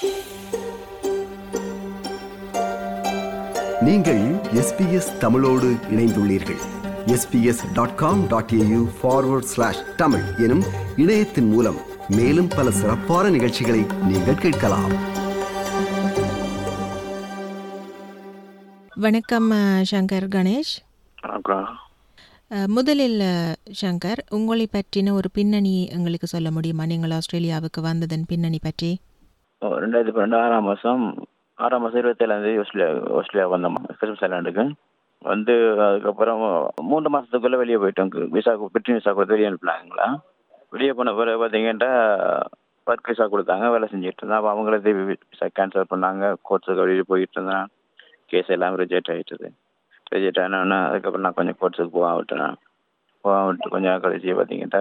நீங்கள் எஸ்பிஎஸ் தமிழோடு இணைந்துள்ளீர்கள் SBS dot com dot AU forward slash Tamil எனும் இணையத்தின் மூலம் மேலும் பல சிறப்பான நிகழ்ச்சிகளை நீங்கள் கேட்கலாம் வணக்கம் அஹ், சங்கர் கணேஷ் அப்புறம் அஹ், முதலில் அஹ், சங்கர் உங்களை பற்றின ஒரு பின்னணி எங்களுக்கு சொல்ல முடியுமா நீங்கள் ஆஸ்திரேலியாவுக்கு வந்ததன் பின்னணி பற்றி ஓ, ரெண்டாயிரத்தி பன்னெண்டு ஆறாம் மாதம் ஆறாம் மாதம் இருபத்தேழாந்தேதி ஆஸ்திரேலியா ஆஸ்திரேலியா வந்தோம் கிறிஸ்மஸ் ஐலாண்டுக்கு வந்து அதுக்கப்புறம் மூன்று மாதத்துக்குள்ளே வெளியே போயிட்டோம் விசா பிரிட்டின் விசா கொடுத்து வெளியே அனுப்பினாங்களா வெளியே போன பிறகு பார்த்தீங்கன்னா ஒர்க் விசா கொடுத்தாங்க வேலை செஞ்சுட்டு இருந்தேன் அப்போ அவங்களே திருப்பி விசா கேன்சல் பண்ணாங்க கோர்ட்ஸுக்கு வெளியே போயிட்டு இருந்தேன் கேஸ் எல்லாம் ரிஜெக்ட் ஆகிட்டுது ரிஜெக்ட் ஆனோன்னா அதுக்கப்புறம் நான் கொஞ்சம் கோர்ட்ஸுக்கு போக விட்டேன் போக விட்டு கொஞ்சம் நாள் கழிச்சு பார்த்தீங்கன்னா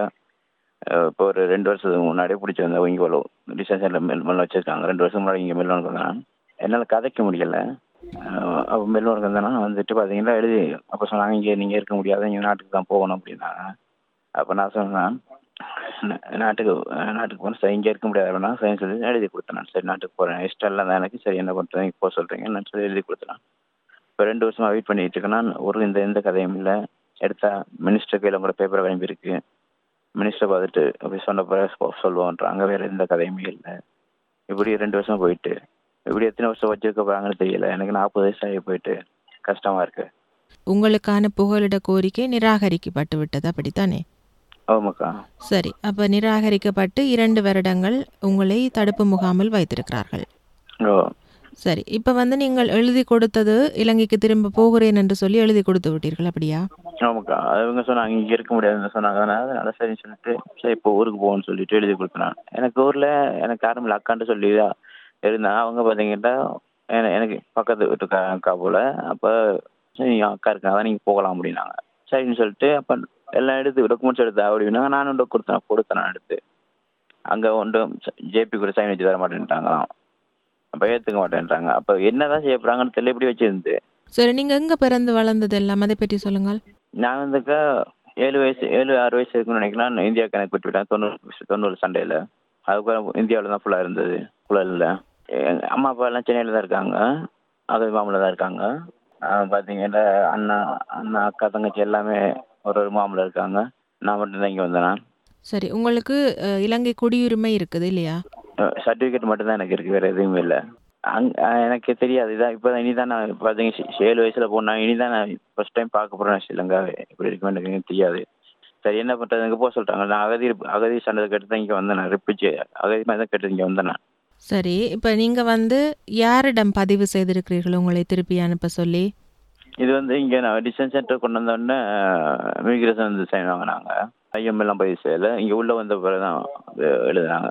அஹ் இப்போ ஒரு ரெண்டு வருஷத்துக்கு முன்னாடியே பிடிச்சிருந்த இங்கே டிசைன்ஸில் மெல்மெல் வச்சுருக்காங்க ரெண்டு வருஷம் முன்னாடி இங்கே மெல்லுவனுக்கு வந்தேன் என்னால் கதைக்க முடியல அஹ் அப்போ மெல்லுவனுக்கு வந்தேன்னா வந்துட்டு பார்த்தீங்கன்னா எழுதி அப்போ சொன்னாங்க இங்கே நீங்கள் இருக்க முடியாது இங்கே நாட்டுக்கு தான் போகணும் அப்படின்னாங்க அப்போ நான் சொன்னேன் நா- நாட்டுக்கு அஹ் நாட்டுக்கு போகணும் சரி இங்கே இருக்க முடியாது அப்படின்னா சரி சொல்லி எழுதி கொடுத்தேன் நான். சரி நாட்டுக்கு போகிறேன் இஷ்டம் இல்லை தான் எனக்கு சரி என்ன பண்ணுறது போக சொல்கிறீங்க நான் சொல்லி எழுதி கொடுத்தேன் இப்போ ரெண்டு வருஷமா வெயிட் பண்ணிட்டு இருக்கேன் நான் ஒரு இந்த எந்த கதையும் இல்லை எடுத்தா மினிஸ்டர் கையில் உங்களோட பேப்பர் கிளம்பியிருக்கு மினிஸ்டர் பார்த்துட்டு அப்படி சொன்ன பிறகு சொல்லுவோன்றாங்க வேற எந்த கதையுமே இல்லை இப்படி ரெண்டு வருஷம் போயிட்டு இப்படி எத்தனை வருஷம் வச்சிருக்க போறாங்கன்னு தெரியல எனக்கு நாற்பது வயசு ஆகி போயிட்டு கஷ்டமா இருக்கு உங்களுக்கான புகலிட கோரிக்கை நிராகரிக்கப்பட்டு விட்டது அப்படித்தானே ஆமாக்கா சரி அப்ப நிராகரிக்கப்பட்டு இரண்டு வருடங்கள் உங்களை தடுப்பு முகாமில் வைத்திருக்கிறார்கள் ஓ சரி இப்ப வந்து நீங்கள் எழுதி கொடுத்தது இலங்கைக்கு திரும்ப போகிறேன் என்று சொல்லி எழுதி கொடுத்து விட்டீர்கள் அப்படியா ஆமாக்கா அவங்க சொன்னாங்க இங்க இருக்க முடியாதுன்னு சொன்னாங்க அதனால அதனால சரின்னு சொல்லிட்டு சரி இப்போ ஊருக்கு போகணும்னு சொல்லிட்டு எழுதி கொடுத்தேன் எனக்கு ஊர்ல எனக்கு யாரும் இல்லை அக்கான்ட்டு சொல்லி தான் இருந்தாங்க அவங்க பார்த்தீங்கன்னா என- எனக்கு பக்கத்து வீட்டுக்கா அக்கா போல அப்போ சரி என் அக்கா இருக்காங்க அதான் நீங்கள் போகலாம் அப்படின்னாங்க சரின்னு சொல்லிட்டு அப்போ எல்லாம் எடுத்து டாக்குமெண்ட்ஸ் எடுத்தா அப்படின்னா நானும் doc கொடுத்தேன் கொடுத்தேன் நான் எடுத்து அங்கே ஒன்றும் ஜேபி கூட சைன் வச்சு தர மாட்டேன்ட்டாங்களாம் அப்போ ஏற்றுக்க மாட்டேன்ட்டாங்க அப்போ என்னதான் செய்ய போகிறாங்கன்னு தெரியல இப்படி வச்சிருந்து சரி நீங்க எங்க பிறந்து வளர்ந்தது எல்லாம் அதை பற்றி சொல்லுங்கள் நான் வந்துக்கா ஏழு வயசு ஏழு ஆறு வயசு இருக்குன்னு நினைக்கிறேன் நான் இந்தியா கணக்கு விட்டு விட்டேன் தொண்ணூறு தொண்ணூறு சண்டையில் அதுக்கப்புறம் இந்தியாவில் தான் ஃபுல்லாக இருந்தது ஃபுல்லாக இல்லை எங்கள் அம்மா அப்பா எல்லாம் சென்னையில் தான் இருக்காங்க அது மாமில் தான் இருக்காங்க ஆஹ் பார்த்தீங்கன்னா அண்ணா அண்ணா அக்கா தங்கச்சி எல்லாமே ஒரு ஒரு மாமில் இருக்காங்க நான் மட்டும் தான் இங்கே வந்தேன் சரி உங்களுக்கு அஹ், இலங்கை குடியுரிமை இருக்குது இல்லையா சர்டிஃபிகேட் மட்டும் தான் எனக்கு இருக்குது வேறு எதுவுமே இல்லை அங் அஹ் எனக்கு தெரியாது இதான் இப்போ இனி தான் நான் பார்த்தீங்க ஏழு வயசில் போனேன் இனி தான் நான் ஃபர்ஸ்ட் டைம் பார்க்க போகிறேன் ஸ்ரீலங்காவே எப்படி இருக்கும் எனக்கு எனக்கு தெரியாது சரி என்ன பண்ணுறது இங்கே போக சொல்லிட்டாங்க நான் அகதி அகதி சண்டை கேட்டு தான் இங்கே வந்தேன் நான் ரிப்பிச்சு அகதி மாதிரி தான் கேட்டு இங்கே வந்தேன் நான் சரி இப்ப நீங்க வந்து யாரிடம் பதிவு செய்திருக்கிறீர்கள் உங்களை திருப்பி அனுப்ப சொல்லி இது வந்து இங்கே நான் டிஸ்டன்ஸ் சென்டர் கொண்டு வந்தோடனே இமிகிரேஷன் வந்து சைன் வாங்கினாங்க ஐஎம் எல்லாம் பதிவு செய்யலை இங்கே உள்ளே வந்த பிறகு தான் அது எழுதுனாங்க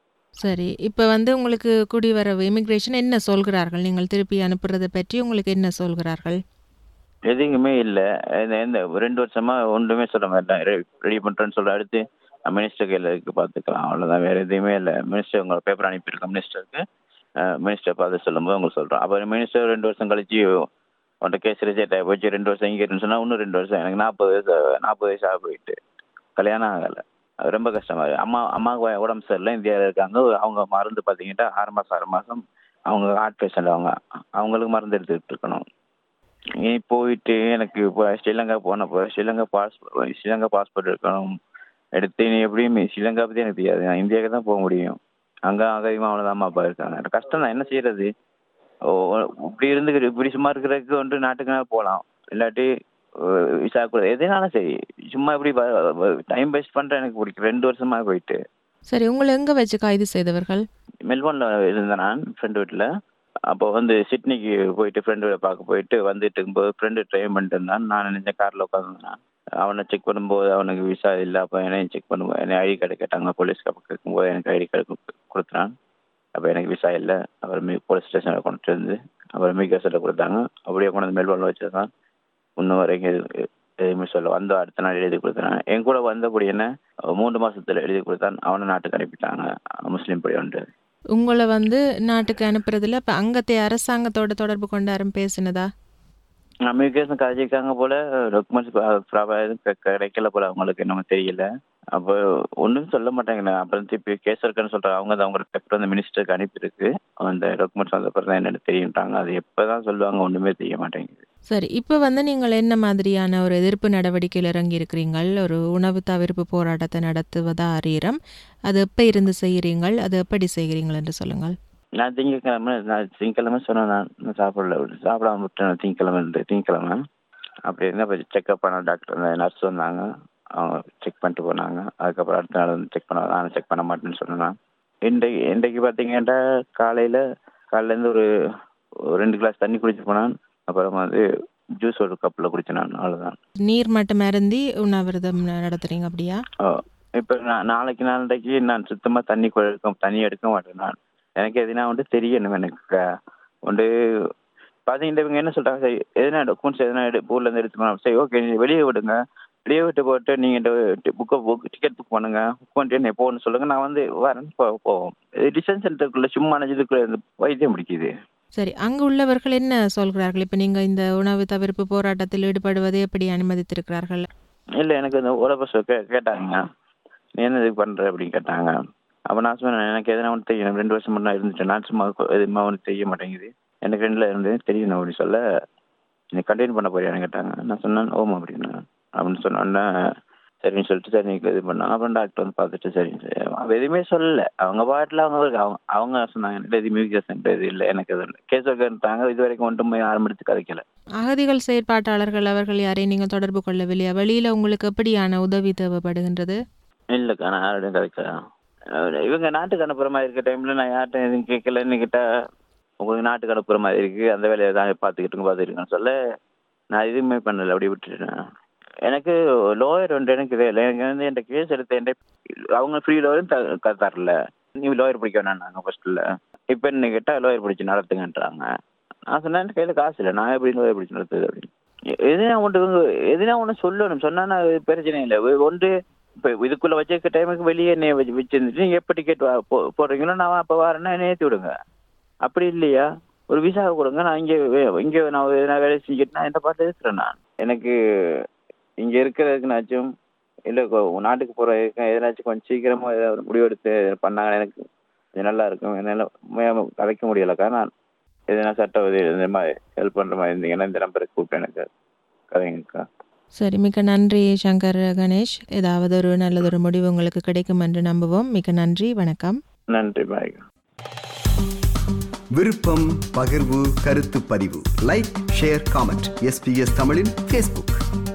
சரி இப்போ வந்து உங்களுக்கு குடிவரவு இமிக்ரேஷன் என்ன சொல்கிறார்கள் நீங்கள் திருப்பி அனுப்புறதை பற்றி உங்களுக்கு என்ன சொல்கிறார்கள் எதுவுமே இல்லை இந்த இந்த ரெண்டு வருஷமா ஒன்றுமே சொல்ல மாட்டேன் ரெடி பண்ணுறேன்னு சொல்ல அடுத்து மினிஸ்டர் கையில் இருக்கு பார்த்துக்கலாம் அவ்வளோதான் வேறு எதுவுமே இல்லை மினிஸ்டர் உங்களோட பேப்பர் அனுப்பியிருக்கேன் மினிஸ்டருக்கு மினிஸ்டர் பார்த்து சொல்லும்போது உங்களுக்கு சொல்கிறோம் அப்புறம் மினிஸ்டர் ரெண்டு வருஷம் கழிச்சு உன்ட்ட கேஸ் ரிஜெக்ட் ஆகி போச்சு ரெண்டு வருஷம் இங்கே இருந்துச்சுன்னா இன்னும் ரெண்டு வருஷம் எனக்கு நாற்பது வயசு நாற்பது வயசு ஆக போயிட்டு கல்யாணம் ஆகலை அது ரொம்ப கஷ்டமா இருக்கு அம்மா அம்மாவுக்கு உடம்பு சரியில்லை இந்தியாவில் இருக்காங்க அவங்க மருந்து பார்த்தீங்கன்னா ஆறு மாதம் ஆறு மாதம் அவங்க ஹார்ட் பேஷண்ட் அவங்க அவங்களுக்கு மருந்து எடுத்துக்கிட்டு இருக்கணும் நீ போயிட்டு எனக்கு இப்போ ஸ்ரீலங்கா போனப்போ ஸ்ரீலங்கா பாஸ்போர்ட் ஸ்ரீலங்கா பாஸ்போர்ட் இருக்கணும் எடுத்து நீ எப்படியும் ஸ்ரீலங்கா பற்றி எனக்கு தெரியாது நான் இந்தியாவுக்கு தான் போக முடியும் அங்கே அகதிமா அவ்வளோதான் அம்மா அப்பா இருக்காங்க எனக்கு கஷ்டம் தான் என்ன செய்யறது ஓ இப்படி இருந்து இப்படி சும்மா இருக்கிறதுக்கு வந்து நாட்டுக்கு போகலாம் இல்லாட்டி அஹ், விசா கூட எதுனாலும் சரி சும்மா இப்படி டைம் வேஸ்ட் பண்ணுறேன் எனக்கு பிடிக்கும் ரெண்டு வருஷமா போயிட்டு சரி உங்களை எங்கே வச்சு கைது செய்தவர்கள் மெல்போர்னில் இருந்தேன் நான் ஃப்ரெண்டு வீட்டில் அப்போ வந்து சிட்னிக்கு போயிட்டு ஃப்ரெண்டு வீட பார்க்க போயிட்டு வந்துட்டு இருக்கும்போது ஃப்ரெண்டு ட்ரெயின் பண்ணிட்டு இருந்தான் நான் நினைச்ச காரில் உட்காந்துருந்தேன் அவனை செக் பண்ணும்போது அவனுக்கு விசா இல்லை அப்போ என்னையும் செக் பண்ணும்போது என்னை ஐடி கார்டு கேட்டாங்க போலீஸ் கேட்கும்போது எனக்கு ஐடி கார்டு கொடுத்துறான் அப்போ எனக்கு விசா இல்லை அப்புறம் மீ போலீஸ் ஸ்டேஷனில் கொண்டுட்டு வந்து அப்புறம் மீகேசில் கொடுத்தாங்க அப்படியே கொண்டு வந்து மெல்போர்னில் வச்சுருந்தான் இன்னும் வரைக்கும் எது- எதுவுமே சொல்ல வந்த அடுத்த நாள் எழுதி கொடுத்தான் என் கூட வந்தபடி என்ன மூன்று மாசத்துல எழுதி கொடுத்தான் அவனை நாட்டுக்கு அனுப்பிட்டாங்க முஸ்லீம் படி உண்டு உங்களை வந்து நாட்டுக்கு அனுப்புறதுல இப்போ அங்கத்தை அரசாங்கத்தோட தொடர்பு கொண்டு யாரும் பேசினதா கம்யூனிகேஷன் கதைச்சிருக்காங்க போல டாக்குமெண்ட்ஸ் ப்ராப்பராக எதுவும் கிடை- கிடைக்கல போல அவங்களுக்கு என்னமோ தெரியல அப்போ ஒன்றும் சொல்ல மாட்டேங்கிறாங்க அப்புறம் திருப்பி கேஸ் இருக்குன்னு சொல்கிறாங்க அவங்க அதை அவங்க பேப்பர் வந்து மினிஸ்டருக்கு அனுப்பியிருக்கு அந்த டாக்குமெண்ட்ஸ் வந்த அப்புறம் தான் என்னென்னு தெரியுன்ட்டாங்க அது எப்போ தான் சொல்லுவாங்க ஒன்றுமே தெரிய மாட்டேங்குது சரி இப்போ வந்து நீங்கள் என்ன மாதிரியான ஒரு எதிர்ப்பு நடவடிக்கையில் இறங்கி இருக்கிறீங்கள் ஒரு உணவு தவிர்ப்பு போராட்டத்தை நடத்துவதா அறியறம் அது எப்போ இருந்து செய்கிறீங்கள் அது எப்படி செய்கிறீங்கள் என்று சொல்லுங்கள் நான் திங்கக்கிழமை நான் திங்கக்கிழமை சொன்னேன் நான் நான் சாப்பிடல சாப்பிடாம விட்டேன் திங்கக்கிழமை இருந்து திங்கக்கிழமை அப்படி இருந்தால் இப்போ செக்அப் பண்ண டாக்டர் அந்த நர்ஸ் வந்தாங்க அவங்க செக் பண்ணிட்டு போனாங்க அதுக்கப்புறம் அடுத்த நாள் வந்து செக் பண்ண நான் செக் பண்ண மாட்டேன்னு சொன்னேன் இன்றைக்கு இன்றைக்கு பார்த்தீங்கன்னா காலையில் காலையிலேருந்து ஒரு ஒரு ரெண்டு கிளாஸ் தண்ணி குடிச்சு போனான் அப்புறம் வந்து ஜூஸ் ஒரு கப்பில் குடிச்சேன் நான் அவ்வளோதான் நீர் மட்டும் அருந்தி உண்ணாவிரதம் நடத்துறீங்க அப்படியா ஓ இப்போ நான் நாளைக்கு நாளைக்கு நான் சுத்தமாக தண்ணி கு- எடுக்க தண்ணி எடுக்க மாட்டேன் நான் எனக்கு எதுனா வந்து தெரியணும் எனக்கு வந்து பார்த்தீங்கன்னா இவங்க என்ன சொல்கிறாங்க சரி எதுனா டாக்குமெண்ட்ஸ் எதுனா எடு ஊர்லேருந்து எடுத்துக்கணும் சரி ஓகே நீங்கள் வெளியே விடுங்க வெளியே விட்டு போட்டு நீங்கள் இந்த புக்கை புக் டிக்கெட் புக் பண்ணுங்க புக் பண்ணிட்டு என்ன போகணும்னு சொல்லுங்கள் நான் வந்து வரேன் போ போவோம் டிஸ்டன்ஸ் சென்டருக்குள்ளே சும்மா நினைச்சதுக்குள்ளே இந்த வைத்தியம் பிடிக்குது சரி அங்கு உள்ளவர்கள் என்ன சொல்கிறார்கள் இப்போ நீங்கள் இந்த உணவு தவிர்ப்பு போராட்டத்தில் ஈடுபடுவதை எப்படி அனுமதித்திருக்கிறார்கள் இல்லை எனக்கு இந்த உடம்பு கே கேட்டாங்க நீ என்ன இது பண்ணுற அப்படின்னு கேட்டாங்க அப்போ நான் சொன்னேன் எனக்கு எதனா ஒன்று தெரியும் ரெண்டு வருஷம் முன்னாடி இருந்துட்டேன் நான் சும்மா கொ- எதுவுமே ஒன்று தெரிய மாட்டேங்குது எனக்கு ரெண்டில் இருந்து தெரியணும் அப்படின்னு சொல்ல நீ கண்டினியூ பண்ண போறியான்னு கேட்டாங்க நான் சொன்னேன் ஓம் அப்படின்னு அப்படின்னு சொன்னோன்னே சரின்னு சொல்லிட்டு சரி நீங்க இது பண்ணாங்க அப்புறம் டாக்டர் வந்து பார்த்துட்டு சரி சரி அவன் எதுவுமே சொல்லல அவங்க பாட்டில் அவங்க இருக்கு. அவங்க அவங்க சொன்னாங்க "இல்லை, இது மியூசிக் சென்டர் இது இல்லை எனக்கு இது இல்லை கேஸ் ஒர்க்கர்ன்ட்டாங்க இது வரைக்கும் ஒன்றும் போய் ஆரம்பித்து கதைக்கல அகதிகள் செயற்பாட்டாளர்கள் அவர்கள் யாரையும் நீங்கள் தொடர்பு கொள்ளவில்லையா வெளியில் உங்களுக்கு எப்படியான உதவி தேவைப்படுகின்றது இல்லைக்கா நான் யாரோடையும் கதைக்கலாம் இவங்க நாட்டுக்கு அனுப்புற மாதிரி இருக்க டைம்ல நான் யார்கிட்ட எதுவும் கேட்கலன்னு கிட்ட உங்களுக்கு நாட்டுக்கு அனுப்புற மாதிரி இருக்கு அந்த வேலையை தான் பார்த்துக்கிட்டு பார்த்துக்கிட்டுன்னு சொல்ல நான் எதுவுமே பண்ணல அப்படியே விட்டுட்டேன் எனக்கு லோயர் வந்து எனக்கு இது இல்லை எனக்கு வந்து என் கேஸ் எடுத்த என்கிட்ட அவங்க ஃப்ரீ லோயரும் த க- தரல நீ லோயர் பிடிக்க வேணாங்க ஃபர்ஸ்ட்ல இப்போ என்ன கேட்டால் லோயர் பிடிச்சி நடத்துங்கன்றாங்க நான் சொன்னேன் என் கையில் காசு இல்லை நான் எப்படி லோயர் பிடிச்சி நடத்துது அப்படின்னு எ- எதுனா ஒன்று இவங்க எதுனா ஒன்று சொல்லணும் சொன்னா அது பிரச்சனை இல்லை ஒ- ஒன்று இப்போ இதுக்குள்ள வச்சிருக்க டைமுக்கு வெளியே என்னைய வச்சு வச்சிருந்துட்டு நீங்க எப்போ டிக்கெட் போடுறீங்களோ நான் அப்போ வரேன்னா என்னை ஏற்றி விடுங்க அப்படி இல்லையா ஒரு விசா கொடுங்க நான் இங்கே இங்கே நான் எதனா வேலை செஞ்சுட்டு நான் இந்த பாட்டில் இருக்கிறேன் நான் எனக்கு இங்கே இருக்கிறதுக்குனாச்சும் இல்லை நாட்டுக்கு போகிறதுக்கு எதனாச்சும் கொஞ்சம் சீக்கிரமாக ஏதாவது ஒரு முடிவு எடுத்து பண்ணாங்க எனக்கு கொஞ்சம் நல்லா இருக்கும் என்னால் உண்மையாக கதைக்க முடியலக்கா நான் எதனா சட்ட உதவி இந்த மாதிரி ஹெல்ப் பண்ணுற மாதிரி இருந்தீங்கன்னா இந்த நம்பருக்கு கூப்பிட்டு எனக்கு கதைங்கக்கா சரி மிக்க நன்றி சங்கர் கணேஷ் ஏதாவது ஒரு நல்லதொரு முடிவு உங்களுக்கு கிடைக்கும் என்று நம்புவோம் மிக்க நன்றி வணக்கம் நன்றி பாய் விருப்பம் பகிர்வு கருத்து பதிவு லைக் ஷேர் காமெண்ட் எஸ்பிஎஸ் தமிழின் ஃபேஸ்புக்